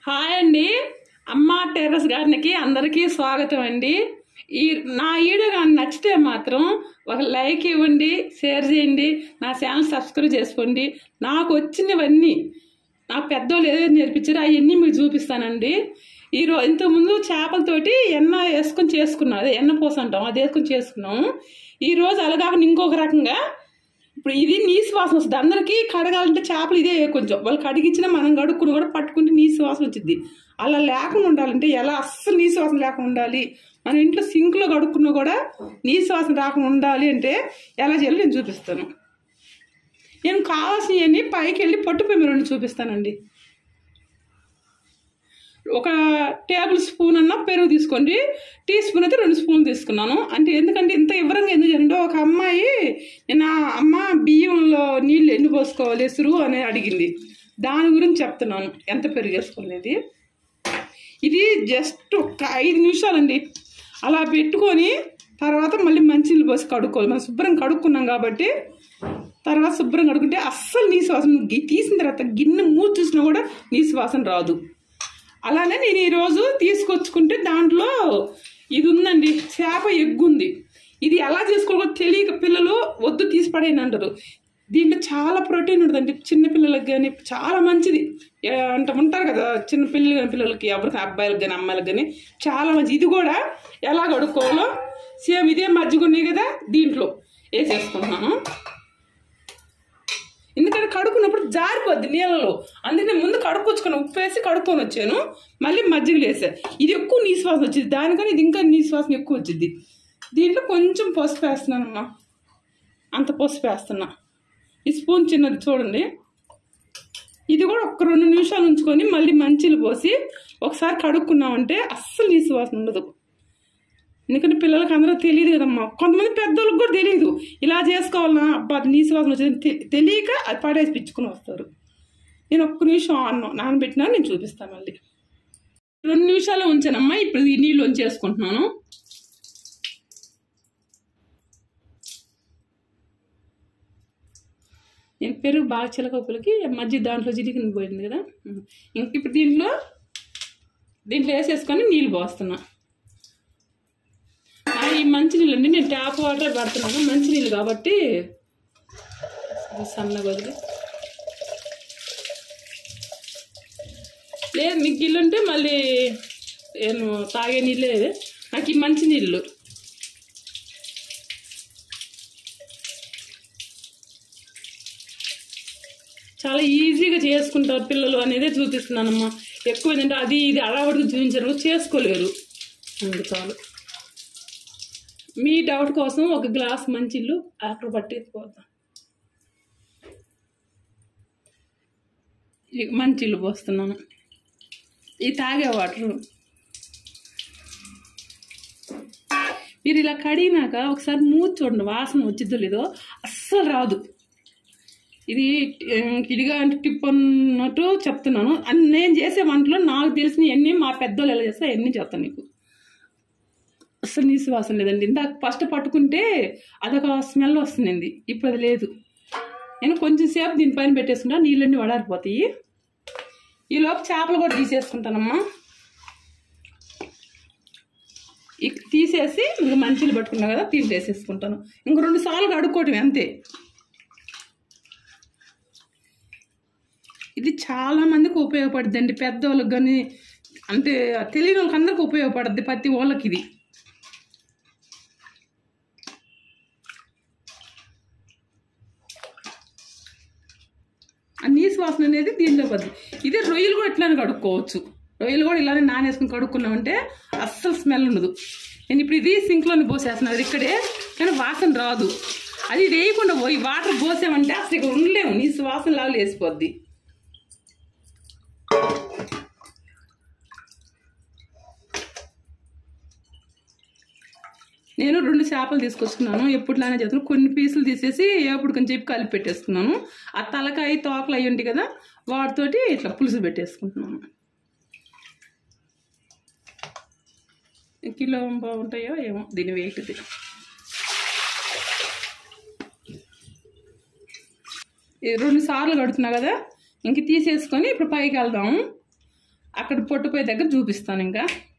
hi అండి అమ్మ terrace గార్డెన్కి అందరికీ స్వాగతం అండి ఈ నా వీడియో కానీ నచ్చితే మాత్రం ఒక లైక్ ఇవ్వండి షేర్ చేయండి నా ఛానల్ సబ్స్క్రైబ్ చేసుకోండి నాకు వచ్చినవన్నీ నా పెద్దోళ్ళు ఏదైతే నేర్పించారో అవన్నీ మీకు చూపిస్తానండి ఈరో ఇంతకుముందు చేపలతోటి ఎన్న వేసుకొని చేసుకున్నాం అదే ఎన్న పూస అంటాం అది వేసుకొని చేసుకున్నాము ఈరోజు అలాగా ఇంకొక రకంగా ఇప్పుడు ఇది నీసు వాసన వస్తుంది అందరికీ కడగాలంటే చేపలు ఇదే కొంచెం వాళ్ళు కడిగించినా మనం కడుక్కుని కూడా పట్టుకుంటే నీసు వాసన వచ్చింది అలా లేకుండా ఉండాలంటే ఎలా అస్సలు నీసు వాసన లేకుండా ఉండాలి మన ఇంట్లో సింక్లో కడుక్కున్నా కూడా నీసు వాసన రాకుండా ఉండాలి అంటే ఎలా చేయాలో నేను చూపిస్తాను నేను కావాల్సినవన్నీ పైకి వెళ్ళి పట్టుపోయి రెండు చూపిస్తానండి ఒక టేబుల్ స్పూన్ అన్న పెరుగు తీసుకోండి టీ స్పూన్ అయితే రెండు స్పూన్లు తీసుకున్నాను అంటే ఎందుకంటే ఇంత వివరంగా ఎందుకు చేయండి ఒక అమ్మాయి నేను ఆ అమ్మ బియ్యంలో నీళ్ళు ఎన్ని పోసుకోవాలి ఎసురు అని అడిగింది దాని గురించి చెప్తున్నాను ఎంత పెరుగు వేసుకోలేదు ఇది జస్ట్ ఒక ఐదు నిమిషాలండి అలా పెట్టుకొని తర్వాత మళ్ళీ మంచినీళ్ళు పోసి కడుక్కోవాలి మనం శుభ్రం కడుక్కున్నాం కాబట్టి తర్వాత శుభ్రం కడుక్కుంటే అస్సలు నీసు వాసన గి- తీసిన తర్వాత గిన్నె మూసి చూసినా కూడా నీసు వాసన రాదు అలానే నేను ఈరోజు తీసుకొచ్చుకుంటే దాంట్లో ఇది ఉందండి చేప ఎగ్గు ఉంది ఇది ఎలా చేసుకోవాలో తెలియక పిల్లలు వద్దు తీసి పడేయని అంటారు దీంట్లో చాలా ప్రోటీన్ ఉంటుందండి చిన్న పిల్లలకి కానీ చాలా మంచిది ఏ, అంటే ఉంటారు కదా చిన్న పిల్లలు కానీ పిల్లలకి ఎవరికి అబ్బాయిలకు కానీ అమ్మాయిలకు కానీ చాలా మంచిది ఇది కూడా ఎలా కడుక్కోవాలో సేమ్ ఇదే మజ్జిగ ఉన్నాయి కదా దీంట్లో వేసేసుకుంటున్నాను ఎందుకంటే కడుక్కున్నప్పుడు జారిపోద్ది నీళ్ళలో అందుకే నేను ముందు కడుక్కొచ్చుకొని ఉప్పు వేసి కడుక్కొని వచ్చాను మళ్ళీ మజ్జిగలు వేసా ఇది ఎక్కువ నీశ్వాసన వచ్చింది దానికని ఇది ఇంకా నీశ్వాసన ఎక్కువ వచ్చింది దీంట్లో కొంచెం పసుపు వేస్తున్నానమ్మా అంత పసుపు వేస్తున్నా ఈ స్పూన్ చిన్నది చూడండి ఇది కూడా ఒక రెండు నిమిషాలు ఉంచుకొని మళ్ళీ మంచిలు పోసి ఒకసారి కడుక్కున్నామంటే అస్సలు నీసువాసన ఉండదు ఎందుకంటే పిల్లలకి అందరూ తెలియదు కదమ్మా కొంతమంది పెద్దోళ్ళకి కూడా తెలియదు ఇలా చేసుకోవాలన్నా అబ్బా అది నీసు వాసన వచ్చింది తె- తెలియక అది పడేసి పిచ్చుకుని వస్తారు నేను ఒక్క నిమిషం అన్నం నానబెట్టినా నేను చూపిస్తాను మళ్ళీ రెండు నిమిషాలు ఉంచానమ్మా ఇప్పుడు ఈ నీళ్ళు వంచేసుకుంటున్నాను నేను పెరుగు బాగా చిలకప్పులకి మధ్య దాంట్లో జిరిగిన పోయింది కదా ఇంక ఇప్పుడు దీంట్లో దీంట్లో వేసేసుకొని నీళ్ళు పోస్తున్నా ఆ, ఈ మంచినీళ్ళు అండి నేను ట్యాప్ వాటర్ పెడుతున్నాను మంచినీళ్ళు కాబట్టి ఇది సన్నగా వదిలి లేదు మీకు గిల్లు ఉంటే మళ్ళీ నేను తాగే నీళ్ళే నాకు ఈ మంచి నీళ్ళు చాలా ఈజీగా చేసుకుంటారు పిల్లలు అనేదే చూపిస్తున్నానమ్మా ఎక్కువ ఏంటంటే అది ఇది అలవాటుగా చూపించారు చేసుకోలేరు అందుకు చాలు మీ డౌట్ కోసం ఒక గ్లాస్ మంచిళ్ళు అక్కడ పట్టేసిపోతాం ఇది మంచిళ్ళు పోస్తున్నాను ఇది తాగే వాటర్ మీరు ఇలా కడిగినాక ఒకసారి మూతి చూడండి వాసన వచ్చిద్దో లేదో అస్సలు రాదు ఇది ఆ, ఇదిగా అంటే టిప్ అన్నట్టు చెప్తున్నాను అన్ నేను చేసే వంటలో నాకు తెలిసిన ఎన్ని మా పెద్దోళ్ళు ఎలా చేస్తే అవన్నీ చెప్తాను నీకు అసలు నీసు వాసన లేదండి ఇందాక ఫస్ట్ పట్టుకుంటే అదొక స్మెల్ వస్తుంది ఇప్పుడు అది లేదు నేను కొంచెం సేపు దీనిపైన పెట్టేసుకుంటా నీళ్ళన్నీ వడారిపోతాయి ఈ లోపు చేపలు కూడా తీసేసుకుంటానమ్మా ఇక్ తీసేసి ఇంక మంచిలు పట్టుకున్నా కదా తీసేసేసుకుంటాను ఇంక రెండు సార్లు కడుక్కోవటం అంతే ఇది చాలా మందికి ఉపయోగపడుద్ది అండి పెద్దవాళ్ళకి కానీ అంటే తెలియని వాళ్ళకి అందరికి ఉపయోగపడుద్ది ప్రతి వాళ్ళకి ఇది ఆ నీసు వాసన అనేది దీనిలో పద్ది ఇదే రొయ్యలు కూడా ఇట్లానే కడుక్కోవచ్చు రొయ్యలు కూడా ఇలానే నానేసుకుని కడుక్కున్నామంటే అస్సలు స్మెల్ ఉండదు నేను ఇప్పుడు ఇది సింక్లోని పోసేస్తున్నాను అది ఇక్కడే కానీ వాసన రాదు అది ఇది వేయకుండా పోయి వాటర్ పోసామంటే అసలు ఇక్కడ ఉండలేము నీసు వాసన లాగా వేసిపోద్ది నేను రెండు చేపలు తీసుకొచ్చుకున్నాను ఎప్పుడులానే చేస్తున్నాను కొన్ని పీసులు తీసేసి ఎప్పుడు కొంచెం చెప్పి కలిపి పెట్టేసుకున్నాను ఆ తలకాయ తోకలు అవి ఉంటాయి కదా వాటితోటి ఇట్లా పులుసు పెట్టేసుకుంటున్నాను కిలో బాగుంటాయో ఏమో దీని వెయిట్ ఇది ఇది రెండు సార్లు కడుతున్నా కదా ఇంక తీసేసుకొని ఇప్పుడు పైకి వెళ్దాం అక్కడ పొట్టుపోయే దగ్గర చూపిస్తాను ఇంకా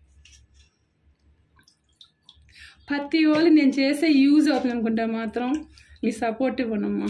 ప్రతి వాళ్ళు నేను చేసే యూజ్ అవుతుంది అనుకుంటే మాత్రం మీ సపోర్ట్ ఇవ్వనమ్మా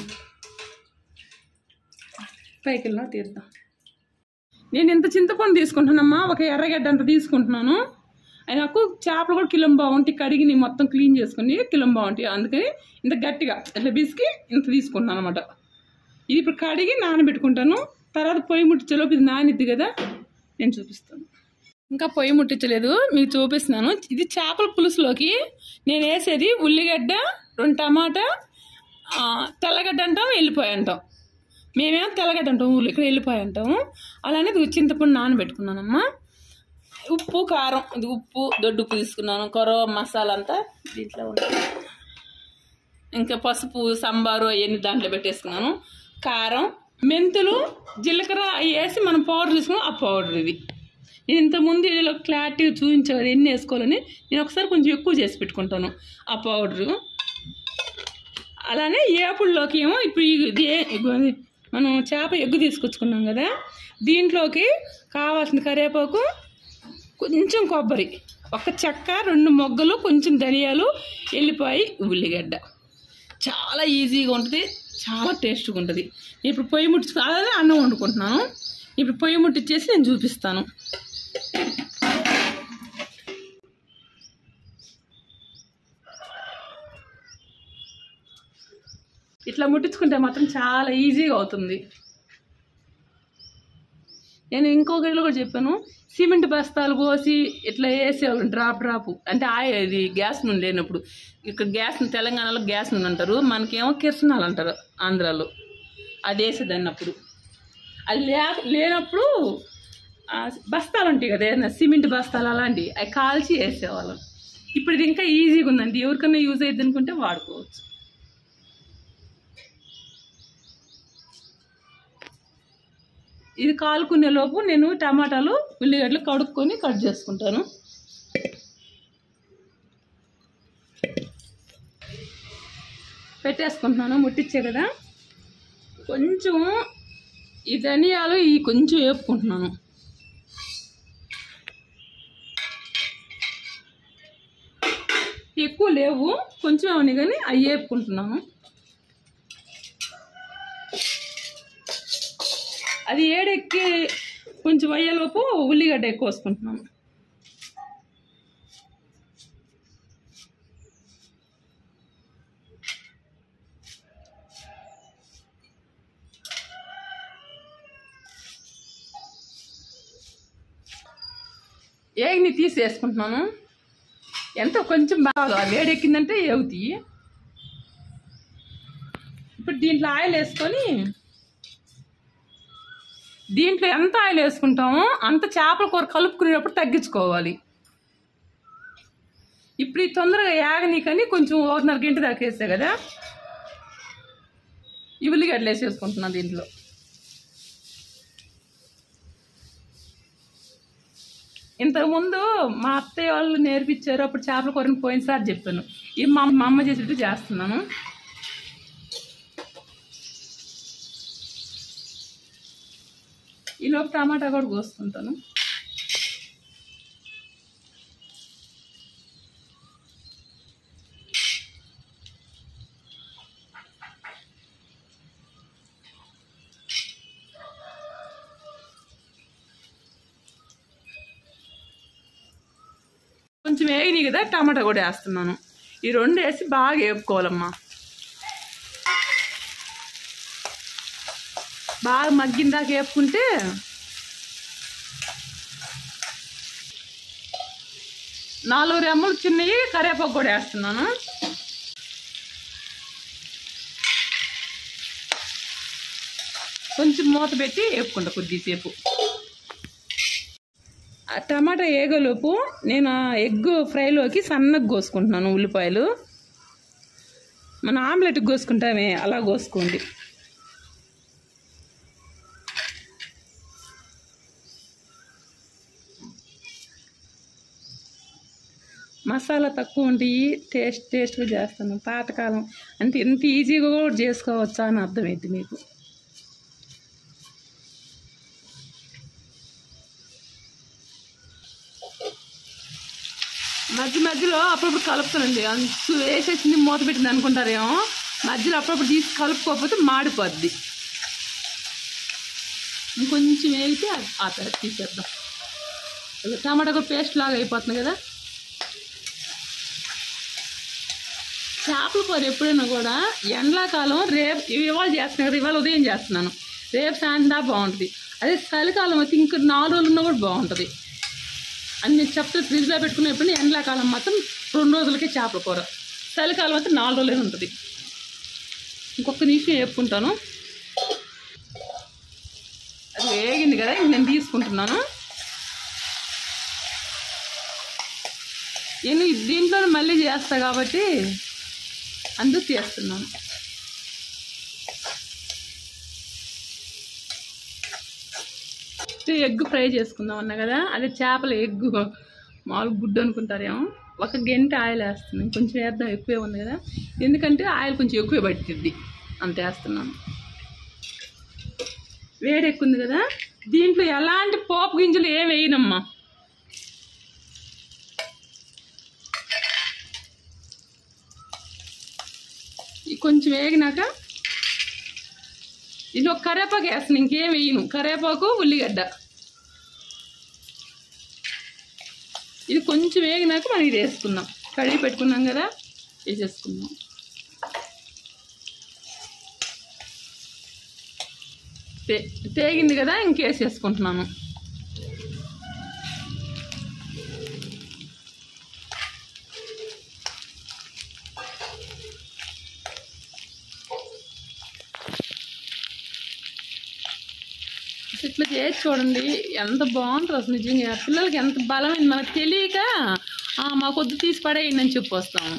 పైకి వెళ్ళినా తీరుదాం నేను ఇంత చింతపండు తీసుకుంటున్నానమ్మా ఒక ఎర్రగడ్డ అంత తీసుకుంటున్నాను అది నాకు చేపలు కూడా కిలం బాగుంటాయి కడిగి నేను మొత్తం క్లీన్ చేసుకుని కిలం బాగుంటాయి అందుకని ఇంత గట్టిగా ఇట్లా బిసికి ఇంత తీసుకుంటున్నాను అనమాట ఇది ఇప్పుడు కడిగి నానబెట్టుకుంటాను తర్వాత పొయ్యి ముట్టించేలోపు ఇది నానిద్ది కదా నేను చూపిస్తాను ఇంకా పొయ్యి ముట్టించలేదు మీకు చూపిస్తున్నాను ఇది చేపల పులుసులోకి నేను వేసేది ఉల్లిగడ్డ రెండు టమాటా ఆ, తెల్లగడ్డ అంటాం వెళ్ళిపోయి అంటాం మేమేమో తెల్లగడ్డ అంటాం ఊళ్ళో ఇక్కడ వెళ్ళిపోయి అంటాము అలానే ఇది చింతపండు నానబెట్టుకున్నానమ్మా ఉప్పు కారం ఇది ఉప్పు దొడ్డు ఉప్పు తీసుకున్నాను కొరవ మసాలా అంతా దీంట్లో ఉంటుంది ఇంకా పసుపు సాంబారు అవన్నీ దాంట్లో పెట్టేసుకున్నాను కారం మెంతులు జీలకర్ర అవి వేసి మనం పౌడర్ తీసుకున్నాం ఆ పౌడర్ ఇది నేను ఇంతకుముందు వీడియోలో క్లారిటీగా చూపించాను ఎన్ని వేసుకోవాలని నేను ఒకసారి కొంచెం ఎక్కువ చేసి పెట్టుకుంటాను ఆ పౌడరు అలానే ఏపుల్లోకి ఏమో ఇప్పుడు ఈ- ఇది ఏ- ఇగో ఇది మనం చేప ఎగ్గు తీసుకొచ్చుకున్నాం కదా దీంట్లోకి కావాల్సిన కరివేపాకు కొంచెం కొబ్బరి ఒక చెక్క రెండు మొగ్గలు కొంచెం ధనియాలు ఎల్లిపాయి ఉల్లిగడ్డ చాలా ఈజీగా ఉంటుంది చాలా టేస్ట్గా ఉంటుంది ఇప్పుడు పొయ్యి ముట్టించుకు అలానే అన్నం వండుకుంటున్నాను ఇప్పుడు పొయ్యి ముట్టించేసి నేను చూపిస్తాను ఇట్లా ముట్టించుకుంటే మాత్రం చాలా ఈజీగా అవుతుంది నేను ఇంకొకరిలో కూడా చెప్పాను సిమెంట్ బస్తాలు పోసి ఇట్లా వేసేవాళ్ళు డ్రాప్ డ్రాప్ అంటే ఆయ ఇది గ్యాస్ నుండి లేనప్పుడు ఇక్కడ గ్యాస్ తెలంగాణలో గ్యాస్ నుండి అంటారు మనకేమో కిరసనాలు అంటారు ఆంధ్రాలో అది వేసేదాన్ని అప్పుడు అది లే లేనప్పుడు ఆ, బస్తాలు ఉంటాయి కదా ఏదైనా సిమెంట్ బస్తాలు అలాంటివి అవి కాల్చి వేసేవాళ్ళం ఇప్పుడు ఇది ఇంకా ఈజీగా ఉందండి ఎవరికైనా యూజ్ అయ్యింది అనుకుంటే వాడుకోవచ్చు ఇది కాలుకునే లోపు నేను టమాటాలు ఉల్లిగడ్డలు కడుక్కొని కట్ చేసుకుంటాను పెట్టేసుకుంటున్నాను ముట్టించే కదా కొంచెం ఈ ధనియాలు ఈ కొంచెం వేపుకుంటున్నాను ఎక్కువ లేవు కొంచెం అవని కానీ అవి వేపుకుంటున్నాను అది ఏడెక్కి కొంచెం అయ్యేలోపు ఉల్లిగడ్డ ఎక్కువ వేసుకుంటున్నాను ఏగిని తీసి వేసుకుంటున్నాను ఎంత కొంచెం బాగా వేడెక్కిందంటే ఏవుతాయి ఇప్పుడు దీంట్లో ఆయిల్ వేసుకొని దీంట్లో ఎంత ఆయిల్ వేసుకుంటామో అంత చేపల కూర కలుపుకునేటప్పుడు తగ్గించుకోవాలి ఇప్పుడు ఈ తొందరగా యాగనీకని కొంచెం ఒకటిన్నర గంట దాకా వేసా కదా ఈ ఉల్లిగడ్డలు వేసేసుకుంటున్నాను దీంట్లో ఇంతకుముందు మా అత్తయ్య వాళ్ళు నేర్పించారు అప్పుడు చేపల కూరని పోయినసారి చెప్పాను ఇది మా మా అమ్మ చేసేట్టు చేస్తున్నాను ఈలోపు టమాటా కూడా కోసుకుంటాను కొంచెం వేగినాయి కదా టమాటా కూడా వేస్తున్నాను ఈ రెండు వేసి బాగా వేపుకోవాలమ్మా బాగా మగ్గిన దాకా వేపుకుంటే నాలుగు రెమ్మలు చిన్నవి కరివేపాకు కూడా వేస్తున్నాను కొంచెం మూత పెట్టి వేపుకుంటా కొద్దిసేపు ఆ టమాటా ఏగలోపు నేను ఆ ఎగ్ ఫ్రైలోకి సన్నగా కోసుకుంటున్నాను ఉల్లిపాయలు మన ఆమ్లెట్కి కోసుకుంటామే అలా కోసుకోండి మసాలా తక్కువ ఉంటాయి టేస్ట్ టేస్ట్గా చేస్తాను పాతకాలం అంటే ఇంత ఈజీగా కూడా చేసుకోవచ్చా అని అర్థమైంది మీకు 「 మధ్య మధ్యలో అప్పుడప్పుడు కలుపుతానండి అంచు వేసేసింది మూత పెట్టింది అనుకుంటారేమో మధ్యలో అప్పుడప్పుడు తీసి కలుపుకోకపోతే మాడిపోద్ది ఇంకొంచెం వేగితే ఆ పేడ తీసేద్దాం ఇలా టమాటా కూడా పేస్ట్ లాగా అయిపోతుంది కదా చేపల కూర ఎప్పుడైనా కూడా ఎండాకాలం రేపు ఇవాళ చేస్తున్నాను కదా ఇవాళ ఉదయం చేస్తున్నాను రేపు సాయంత్రం దాకా బాగుంటుంది అదే చలికాలం అయితే ఇంకా నాలుగు రోజులు ఉన్నా కూడా బాగుంటుంది అని నేను చెప్తే ఫ్రిడ్జ్లో పెట్టుకునేప్పుడు ఎండాకాలం మాత్రం రెండు రోజులకే చేపల కూర చలికాలం అయితే నాలుగు రోజులే ఉంటుంది ఇంకొక నిమిషం వేపుకుంటాను అది వేగింది కదా ఇంక నేను తీసుకుంటున్నాను నేను దీంట్లో మళ్ళీ చేస్తా కాబట్టి అందుకు చేస్తున్నాను ఎగ్ ఫ్రై చేసుకుందాం అన్నా కదా అదే చేపల ఎగ్ మామూలు గుడ్డు అనుకుంటారేమో ఒక గంట ఆయిల్ వేస్తున్నాను కొంచెం వేద్దాం ఎక్కువే ఉంది కదా ఎందుకంటే ఆయిల్ కొంచెం ఎక్కువ పడుతుంది అంత వేస్తున్నాను వేడి ఎక్కువ ఉంది కదా దీంట్లో ఎలాంటి పోపు గింజలు ఏం వేయనమ్మా ఇది కొంచెం వేగినాక ఇది ఒక కరేపాకు వేస్తాను ఇంకేం వేయను కరేపాకు ఉల్లిగడ్డ ఇది కొంచెం వేగినాక మనం ఇది వేసుకుందాం కడిగి పెట్టుకున్నాం కదా వేసేసుకుందాం తే తేగింది కదా ఇంకేసేసుకుంటున్నాను ఇట్లా చేసి చూడండి ఎంత బాగుంటుంది అసలు నిజంగా పిల్లలకి ఎంత బలమైంది మనకు తెలియక "ఆ, మా కొద్ది తీసి పడేయండి అని చెప్పి వస్తాము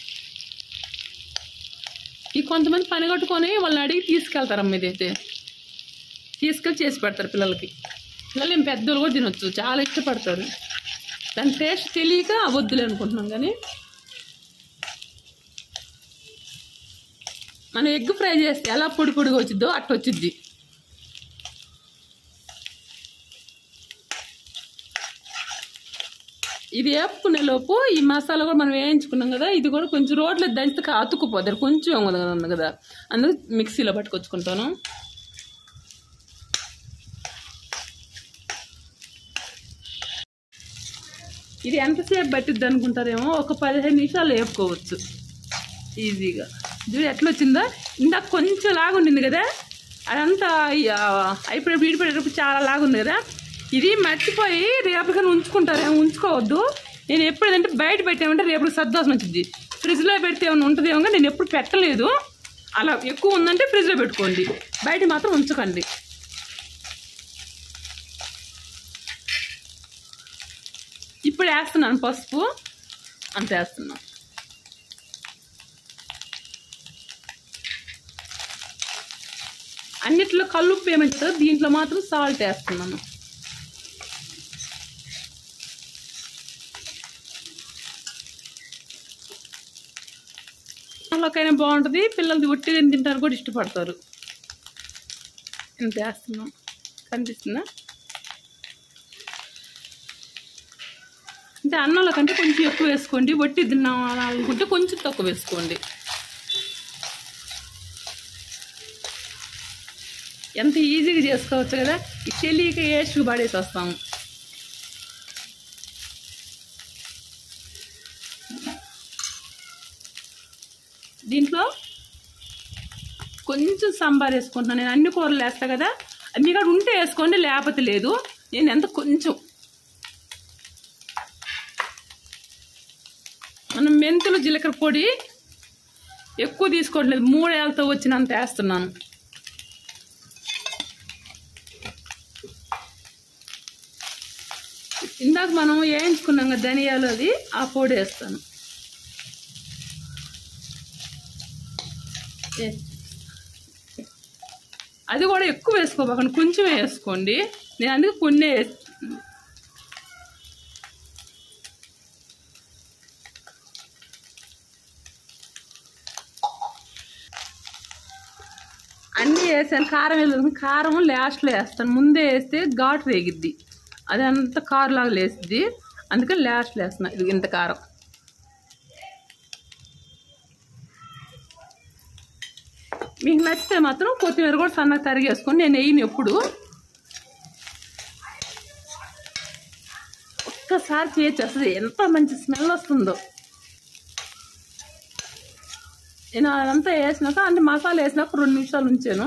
ఈ కొంతమంది పని కట్టుకొని వాళ్ళని అడిగి తీసుకెళ్తారమ్మ ఇదైతే తీసుకెళ్ళి చేసి పెడతారు పిల్లలకి పిల్లలు ఏం పెద్దోళ్ళు కూడా తినొచ్చు చాలా ఇష్టపడతారు దాని టేస్ట్ తెలియక వద్దులే అనుకుంటున్నాం కానీ మనం ఎగ్ ఫ్రై చేస్తే ఎలా పొడి పొడిగా వచ్చిద్దో అట్ట వచ్చిద్ది ఇది వేపుకునే లోపు ఈ మసాలా కూడా మనం వేయించుకున్నాం కదా ఇది కూడా కొంచెం రోడ్లో దంచితే అతుక్కుపోతారు కొంచెం ఉంది కదా ఉంది కదా అందుకు మిక్సీలో పట్టుకొచ్చుకుంటాను ఇది ఎంతసేపు పట్టిద్ది అనుకుంటారేమో ఒక పదిహేను నిమిషాలు వేపుకోవచ్చు ఈజీగా చూడు ఎట్లా వచ్చిందో ఇందాక కొంచెం లాగా ఉండింది కదా అదంతా ఆ, అయిపోయి విడిపోయేటప్పుడు చాలా లాగా ఉంది కదా ఇది మర్చిపోయి రేపటికైనా ఉంచుకుంటారేమో ఉంచుకోవద్దు నేను ఎప్పుడైతే బయట పెట్టామంటే రేపటికి సద్దోసం వచ్చింది ఫ్రిడ్జ్లో పెడితే ఏమైనా ఉంటుందేమో కానీ నేను ఎప్పుడు పెట్టలేదు అలా ఎక్కువ ఉందంటే ఫ్రిడ్జ్లో పెట్టుకోండి బయట మాత్రం ఉంచకండి ఇప్పుడు వేస్తున్నాను పసుపు అంత వేస్తున్నాను అన్నిట్లో కల్లుప్పు ఏమంటుందో దీంట్లో మాత్రం సాల్ట్ వేస్తున్నాను వాళ్ళకైనా బాగుంటుంది పిల్లలు ఉట్టిగా తింటారు కూడా ఇష్టపడతారు ఇంత వేస్తున్నాం కనిపిస్తుందా అంటే అన్నంలో కంటే కొంచెం ఎక్కువ వేసుకోండి వట్టి తిన్నాం అనుకుంటే కొంచెం తక్కువ వేసుకోండి ఎంత ఈజీగా చేసుకోవచ్చు కదా ఈ తెలియక ఏసుకు పడేసి వస్తాము దీంట్లో కొంచెం సాంబార్ వేసుకుంటున్నాను నేను అన్ని కూరలు వేస్తా కదా మీ కాడ ఉంటే వేసుకోండి లేకపోతే లేదు నేను ఎంత కొంచెం మనం మెంతులు జీలకర్ర పొడి ఎక్కువ తీసుకోవట్లేదు మూడేళ్ళతో వచ్చినంత వేస్తున్నాను ఇందాక మనం వేయించుకున్నాం కదా ధనియాలు అది ఆ పొడి వేస్తాను ఏ- అది కూడా ఎక్కువ వేసుకోబాకండి కొంచెం వేసుకోండి నేను అందుకే కొన్ని వేస్- అన్నీ వేసాను కారం వేయలేదు కారం లాస్ట్లో వేస్తాను ముందే వేస్తే ఘాటు రేగిద్ది అది అంతా కారులాగా లేస్తుంది అందుకని లాస్ట్ వేస్తున్నా ఇది ఇంత కారం మీకు నచ్చితే మాత్రం కొత్తిమీర కూడా సన్నగా తరిగేసుకొని నేను వేయను ఎప్పుడు ఒక్కసారి చేయొచ్చు అసలు ఎంత మంచి స్మెల్ వస్తుందో నేను అదంతా వేసినాక అంటే మసాలా వేసినాక రెండు నిమిషాలు ఉంచాను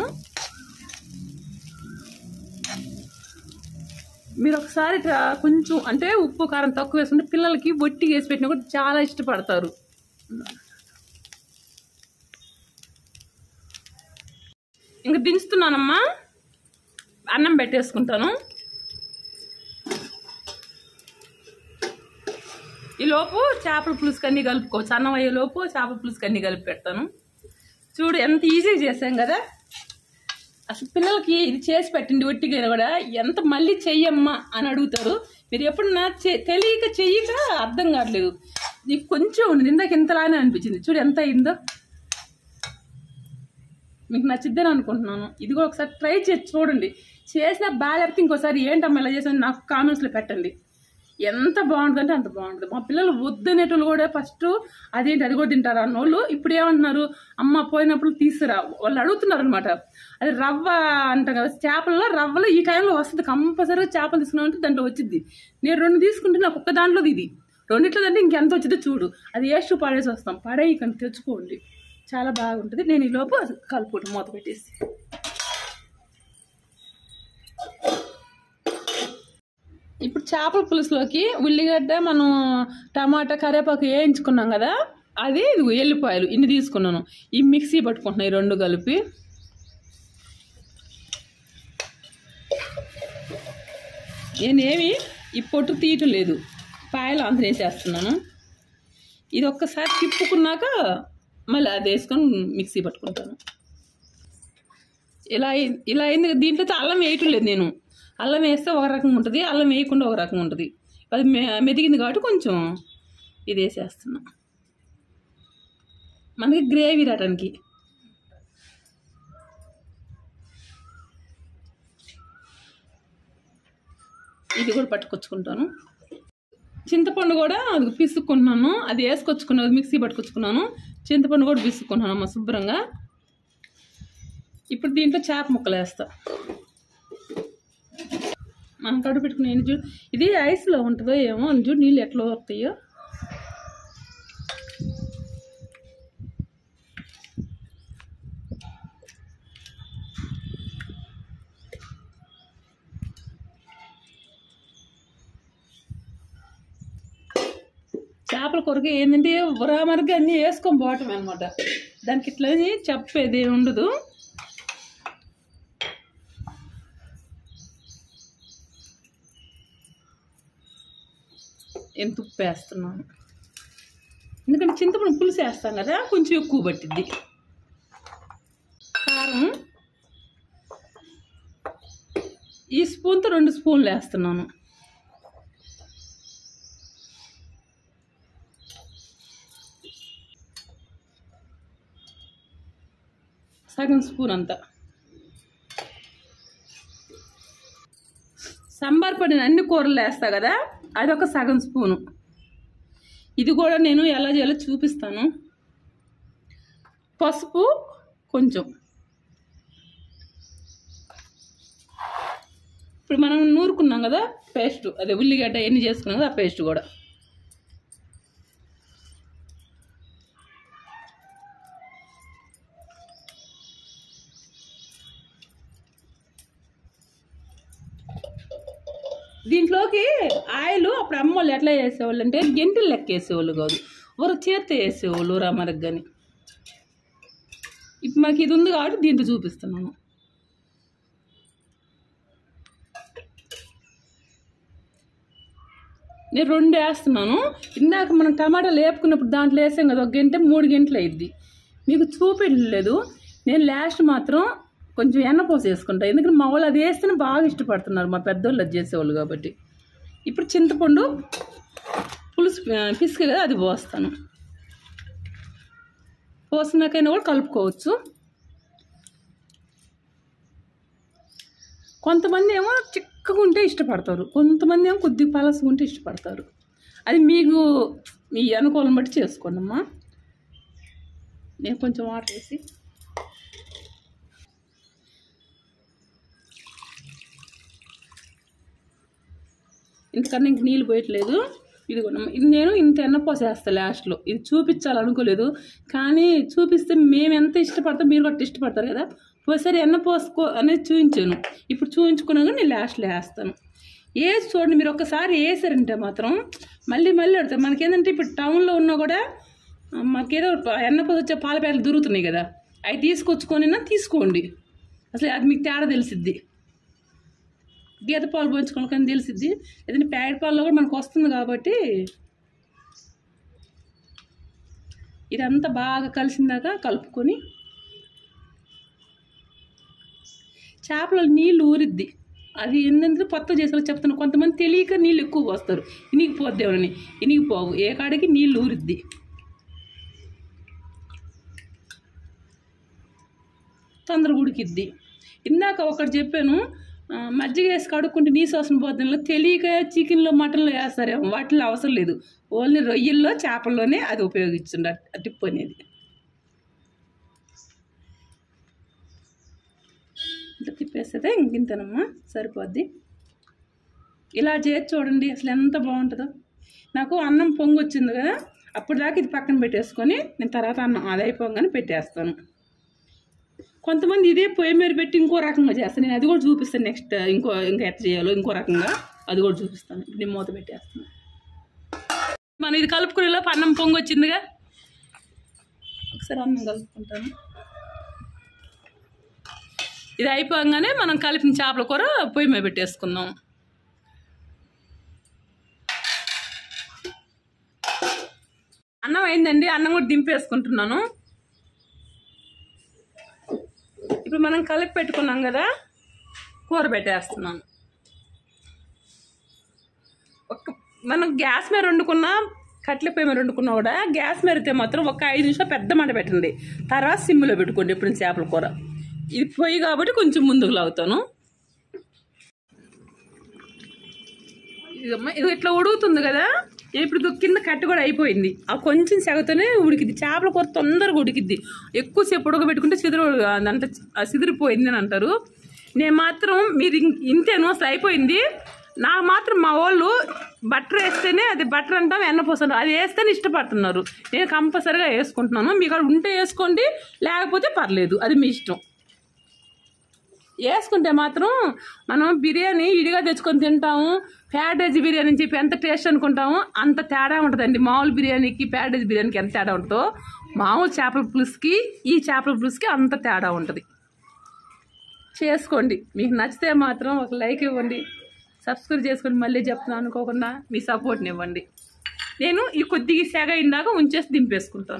మీరు ఒకసారి ఇట్లా కొంచెం అంటే ఉప్పు కారం తక్కువ వేసుకుంటే పిల్లలకి వట్టి వేసి పెట్టినా కూడా చాలా ఇష్టపడతారు ఇంకా దించుతున్నానమ్మా అన్నం పెట్టేసుకుంటాను ఈ లోపు చేపల పులుసు కన్నీ కలుపుకోవచ్చు అన్నం అయ్యే లోపు చేపల పులుసు కన్నీ కలిపి పెడతాను చూడు ఎంత ఈజీగా చేసాం కదా అసలు పిల్లలకి ఇది చేసి పెట్టండి ఒట్టిగా కూడా ఎంత మళ్ళీ చెయ్యమ్మా అని అడుగుతారు మీరు ఎప్పుడన్నా చె- తెలియక చెయ్యక అర్థం కావట్లేదు నీకు కొంచెం ఉంది ఇందాక ఇంతలానే అనిపించింది చూడు ఎంత అయిందో మీకు నచ్చిద్దని అనుకుంటున్నాను ఇది కూడా ఒకసారి ట్రై చేసి చూడండి చేసిన బాగాలేకపోతే ఇంకోసారి ఏంటమ్మా ఇలా చేసాను నాకు కామెంట్స్లో పెట్టండి ఎంత బాగుంటుందంటే అంత బాగుంటుంది మా పిల్లలు వద్దనేటోళ్ళు కూడా ఫస్ట్ అదేంటి అది కూడా తింటారు అన్నోళ్ళు ఇప్పుడు ఏమంటున్నారు అమ్మ పోయినప్పుడు తీసుకురా వాళ్ళు అడుగుతున్నారు అనమాట అది రవ్వ అంటాం కదా చేపల్లో రవ్వలో ఈ టైంలో వస్తుంది కంపల్సరీగా చేపలు తీసుకున్నామంటే దాంట్లో వచ్చింది నేను రెండు తీసుకుంటే నాకు ఒక్క దాంట్లో ఇది రెండిట్లో అంటే ఇంకెంత వచ్చిందో చూడు అది వేస్ట్ పాడేసి వస్తాం పడేయకండి తెచ్చుకోండి చాలా బాగుంటుంది నేను ఈ లోపు కలుపుకుంటాను మూత పెట్టేసి ఇప్పుడు చేపల పులుసులోకి ఉల్లిగడ్డ మనం టమాటా కరివేపాకు వేయించుకున్నాం కదా అది ఇదిగో ఎల్లిపాయలు ఇన్ని తీసుకున్నాను ఈ మిక్సీ పట్టుకుంటున్నాయి రెండు కలిపి నేనేమి ఈ పొట్టు తీయటం లేదు పాయలు అంత వేసేస్తున్నాను ఇది ఒక్కసారి తిప్పుకున్నాక మళ్ళీ అది వేసుకొని మిక్సీ పట్టుకుంటాను ఇలా అయి- ఇలా అయింది కదా, దీంట్లో అయితే అల్లం వేయటం లేదు నేను అల్లం వేస్తే ఒక రకంగా ఉంటుంది అల్లం వేయకుండా ఒక రకంగా ఉంటుంది అది మె- మెదిగింది కాబట్టి కొంచెం ఇది వేసేస్తున్నా మనకి గ్రేవీ రావడానికి ఇది కూడా పట్టుకొచ్చుకుంటాను చింతపండు కూడా అది పిసుక్కున్నాను అది వేసుకొచ్చుకున్నాను మిక్సీ పట్టుకొచ్చుకున్నాను చింతపండు కూడా పిసుక్కున్నాను అమ్మ శుభ్రంగా ఇప్పుడు దీంట్లో చేప ముక్కలు వేస్తా మనం కడుపు పెట్టుకుని ఏంటి చూడు ఇది ఐస్లో ఉంటుందో ఏమో అని చూడు నీళ్ళు ఎట్లా వస్తాయో చేపల కొరకు ఏంటంటే ఉరామరిగా అన్నీ వేసుకొని పోవటం అనమాట దానికి ఇట్లా అని చెప్పేది ఏమి ఉండదు ఎంత ఉప్పు వేస్తున్నాను ఎందుకంటే చింతపండు పులుసు వేస్తాం కదా కొంచెం ఎక్కువ పట్టిద్ది కారం ఈ స్పూన్తో రెండు స్పూన్లు వేస్తున్నాను సగం స్పూన్ అంతా సాంబార్ పడిన అన్ని కూరలు వేస్తా కదా అదొక సగం స్పూను ఇది కూడా నేను ఎలా చేయాలో చూపిస్తాను పసుపు కొంచెం ఇప్పుడు మనం నూరుకున్నాం కదా పేస్ట్ అదే ఉల్లిగడ్డ ఎన్ని చేసుకున్నాం కదా ఆ పేస్ట్ కూడా దీంట్లోకి ఆయిల్ అప్పుడు అమ్మ వాళ్ళు ఎట్లా చేసేవాళ్ళు అంటే గెంటెలు లెక్క వేసేవాళ్ళు కాదు ఒక చేత్తో వేసేవాళ్ళు రామరగ్ కానీ ఇప్పుడు మాకు ఇది ఉంది కాబట్టి దీంట్లో చూపిస్తున్నాను నేను రెండు వేస్తున్నాను ఇందాక మనం టమాటా లేపుకున్నప్పుడు దాంట్లో వేసాం కదా ఒక గంట మూడు గంటలు అయింది మీకు చూపించలేదు నేను లాస్ట్ మాత్రం కొంచెం ఎన్న పోసి వేసుకుంటాను ఎందుకంటే మా వాళ్ళు అది వేస్తేనే బాగా ఇష్టపడుతున్నారు మా పెద్దోళ్ళు అది చేసేవాళ్ళు కాబట్టి ఇప్పుడు చింతపండు పులుసు ఆ, పిసికి కదా అది పోస్తాను పోసినాకైనా కూడా కలుపుకోవచ్చు కొంతమంది ఏమో చిక్కగా ఉంటే ఇష్టపడతారు కొంతమంది ఏమో కొద్దిగా పలసగా ఉంటే ఇష్టపడతారు అది మీకు మీ అనుకూలం బట్టి చేసుకోండి అమ్మా నేను కొంచెం వాటర్ వేసి ఇంతకన్నా ఇంక నీళ్ళు పోయట్లేదు ఇది కూడా ఇది నేను ఇంత ఎన్న పోసేస్తా లాస్ట్లో ఇది చూపించాలనుకోలేదు కానీ చూపిస్తే మేము ఎంత ఇష్టపడతాం మీరు కూడా ఇష్టపడతారు కదా ఒకసారి ఎన్న పోసుకో అనేది చూపించాను ఇప్పుడు చూపించుకున్నాక నేను లాస్ట్లో వేస్తాను వేసి చూడండి మీరు ఒక్కసారి వేసారంటే మాత్రం మళ్ళీ మళ్ళీ అడుగుతారు మనకేంటంటే ఇప్పుడు టౌన్లో ఉన్నా కూడా ఆ, మాకేదో ఎన్న పోసి వచ్చే పాల ప్యాకెట్లు దొరుకుతున్నాయి కదా అవి తీసుకొచ్చుకొని తీసుకోండి అసలు అది మీకు తేడా తెలిసిద్ది గీత పాలు పోయించుకోవాలి కానీ తెలిసిద్ది ఏదైనా ప్యాకెట్ పాలలో కూడా మనకు వస్తుంది కాబట్టి ఇదంతా బాగా కలిసిందాక కలుపుకొని చేపల నీళ్ళు ఊరిద్ది అది ఏంటంటే కొత్త చేసిన చెప్తాను కొంతమంది తెలియక నీళ్ళు ఎక్కువ పోస్తారు ఇనిగిపోద్దేమని ఇనిగిపోవు ఏ కాడికి నీళ్ళు ఊరిద్ది తొందరగా ఉడికిద్ది ఇందాక ఒకటి చెప్పాను ఆ, మజ్జిగ వేసి కడుక్కుంటే నీ శ్వాసన పోతుందో తెలియక చికెన్లో మటన్లో వేస్తారేమో వాటిలో అవసరం లేదు ఓన్లీ రొయ్యల్లో చేపల్లోనే అది ఉపయోగించండి ఆ టిప్ అనేది ఇట్లా తిప్పేస్తే ఇంకింతనమ్మా సరిపోద్ది ఇలా చేసి చూడండి అసలు ఎంత బాగుంటుందో నాకు అన్నం పొంగు వచ్చింది కదా అప్పుడు దాకా ఇది పక్కన పెట్టేసుకొని నేను తర్వాత అన్నం అది అయిపోగానే పెట్టేస్తాను కొంతమంది ఇదే పొయ్యి మీద పెట్టి ఇంకో రకంగా చేస్తాను నేను అది కూడా చూపిస్తాను నెక్స్ట్ ఇంకో ఇంకా ఎట్లా చేయాలో ఇంకో రకంగా అది కూడా చూపిస్తాను ఇప్పుడు నేను మూత పెట్టేస్తాను మనం ఇది కలుపుకునే లోపు అన్నం పొంగు వచ్చిందిగా ఒకసారి అన్నం కలుపుకుంటాను ఇది అయిపోగానే మనం కలిపిన చేపల కూర పొయ్యి మీద పెట్టేసుకుందాం అన్నం అయిందండి అన్నం కూడా దింపేసుకుంటున్నాను ఇప్పుడు మనం కలిపి పెట్టుకున్నాం కదా కూర పెట్టేస్తున్నాను ఒక మనం గ్యాస్ మీద వండుకున్నా కట్ల పొయ్యి మీద వండుకున్నా కూడా గ్యాస్ మీద అయితే మాత్రం ఒక ఐదు నిమిషాలు పెద్ద మంట పెట్టండి తర్వాత సిమ్లో పెట్టుకోండి ఎప్పుడు చేపల కూర ఇది పొయ్యి కాబట్టి కొంచెం ముందుకు లాగుతాను ఇదమ్మా ఇది ఇట్లా ఉడుకుతుంది కదా ఇప్పుడు ఇది కింద కట్టు కూడా అయిపోయింది ఆ కొంచెం సెగతోనే ఉడికిద్ది చేపల కూర తొందరగా ఉడికిద్ది ఎక్కువసేపు ఉడకబెట్టుకుంటే చిదురు అంటే సిదిరిపోయింది అని అంటారు నేను మాత్రం మీరు ఇం- ఇంతేను అసలు అయిపోయింది నాకు మాత్రం మా వాళ్ళు బటర్ వేస్తేనే అది బటర్ అంటాం వెన్న పోసాను అది వేస్తేనే ఇష్టపడుతున్నారు నేను కంపల్సరీగా వేసుకుంటున్నాను మీకు అక్కడ ఉంటే వేసుకోండి లేకపోతే పర్లేదు అది మీ ఇష్టం వేసుకుంటే మాత్రం మనం బిర్యానీ ఇడిగా తెచ్చుకొని తింటాము ప్యాడేజ్ బిర్యానీ అని చెప్పి ఎంత టేస్ట్ అనుకుంటామో అంత తేడా ఉంటుందండి మామూలు బిర్యానీకి ప్యాడేజ్ బిర్యానీకి ఎంత తేడా ఉంటుందో మామూలు చేపల పులుసుకి ఈ చేపల పులుసుకి అంత తేడా ఉంటుంది చేసుకోండి మీకు నచ్చితే మాత్రం ఒక లైక్ ఇవ్వండి సబ్స్క్రైబ్ చేసుకొని మళ్ళీ చెప్తున్నాను అనుకోకుండా మీ సపోర్ట్ని ఇవ్వండి నేను ఈ కొద్దిగా సెగ ఇందాక ఉంచేసి దింపేసుకుంటాను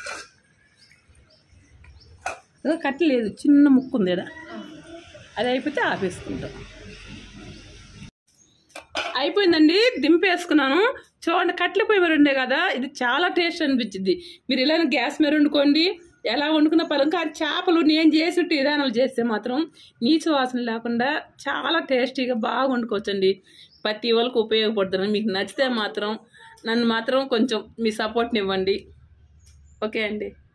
ఏదో కట్టలేదు చిన్న ముక్కు ఉంది కదా అది అయిపోతే ఆపేసుకుంటాం అయిపోయిందండి దింపేసుకున్నాను చూడండి కట్టెల పొయ్యి మీద ఉండే కదా ఇది చాలా టేస్ట్ అనిపించింది మీరు ఇలా గ్యాస్ మీద వండుకోండి ఎలా వండుకున్న పరం కానీ చేపలు నేను చేసినట్టు విధానాలు చేస్తే మాత్రం నీచు వాసన లేకుండా చాలా టేస్టీగా బాగా వండుకోవచ్చండి ప్రతి వాళ్ళకి ఉపయోగపడుతుంది మీకు నచ్చితే మాత్రం నన్ను మాత్రం కొంచెం మీ సపోర్ట్ని ఇవ్వండి ఓకే అండి